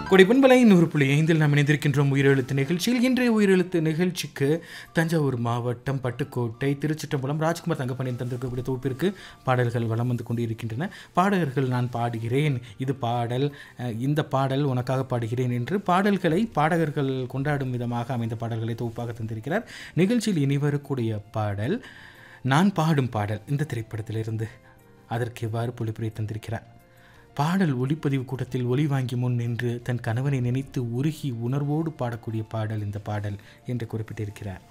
கொடைப்பண்பலை நூறு புள்ளி ஐந்தில் நாம் இணைந்திருக்கின்றோம் உயிரெழுத்து நிகழ்ச்சியில் இன்றைய உயிரெழுத்து நிகழ்ச்சிக்கு தஞ்சாவூர் மாவட்டம் பட்டுக்கோட்டை திருச்சிற்றம்பலம் ராஜ்குமார் தங்கப்பணியின் தந்திருக்கக்கூடிய தொகுப்பிற்கு பாடல்கள் வலம் வந்து கொண்டிருக்கின்றன பாடகர்கள் நான் பாடுகிறேன் இது பாடல் அஹ், இந்த பாடல் உனக்காக பாடுகிறேன் என்று பாடல்களை பாடகர்கள் கொண்டாடும் விதமாக அமைந்த பாடல்களை தொகுப்பாக தந்திருக்கிறார் நிகழ்ச்சியில் இனி வரக்கூடிய பாடல் நான் பாடும் பாடல் இந்த திரைப்படத்திலிருந்து அதற்கு எவ்வாறு பொழிப்புரை தந்திருக்கிறார் பாடல் ஒளிப்பதிவு கூடத்தில் ஒளி வாங்கி முன் நின்று தன் கணவனை நினைத்து உருகி உணர்வோடு பாடக்கூடிய பாடல் இந்த பாடல் என்று குறிப்பிட்டிருக்கிறார்